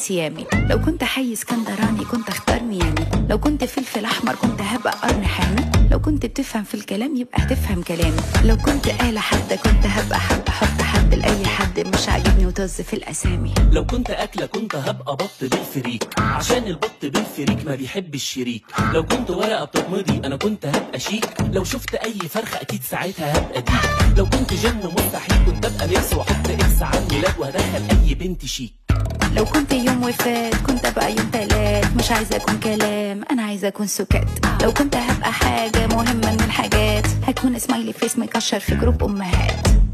سيامي لو كنت حي اسكندراني كنت اختار ميامي لو كنت فلفل احمر كنت هبقى قرن حامي لو كنت بتفهم في الكلام يبقى هتفهم كلامي لو كنت آلة حادة كنت هبقى حد حط حد لأي حد مش عاجبني وطز في الأسامي لو كنت أكلة كنت هبقى بط بالفريك عشان البط بالفريك ما بيحب الشريك لو كنت ورقة بتتمضي أنا كنت هبقى شيك لو شفت أي فرخة أكيد ساعتها هبقى ديك لو كنت جن مستحيل كنت أبقى ميكس وأحط إكس على الميلاد وهدخل أي بنت شيك لو كنت يوم وفات كنت ابقى يوم تلات مش عايزه اكون كلام انا عايزه اكون سكات لو كنت هبقى حاجه مهمه من الحاجات هكون سمايلي فيس مكشر في جروب امهات